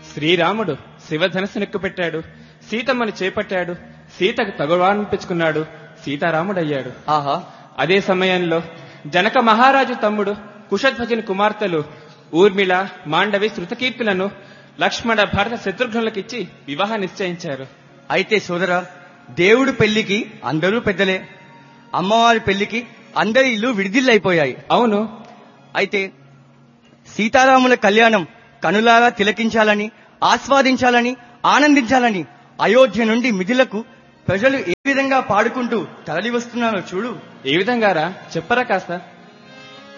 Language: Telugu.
శ్రీరాముడు శివధనస్సునెక్కు పెట్టాడు సీతమ్మని చేపట్టాడు సీతకు తగువానిపించుకున్నాడు సీతారాముడయ్యాడు ఆహా అదే సమయంలో జనక మహారాజు తమ్ముడు కుశధ్వజుని కుమార్తెలు ఊర్మిళ మాండవి శృతకీర్తులను లక్ష్మణ భరత శత్రుఘ్నులకిచ్చి వివాహం నిశ్చయించారు అయితే సోదరా దేవుడు పెళ్లికి అందరూ పెద్దలే అమ్మవారి పెళ్లికి అందరి ఇల్లు విడిదిల్లైపోయాయి అవును అయితే సీతారాముల కళ్యాణం కనులారా తిలకించాలని ఆస్వాదించాలని ఆనందించాలని అయోధ్య నుండి మిథిలకు ప్రజలు ఏ విధంగా పాడుకుంటూ తరలి వస్తున్నారో చూడు ఏ విధంగారా చెప్పరా కాస్త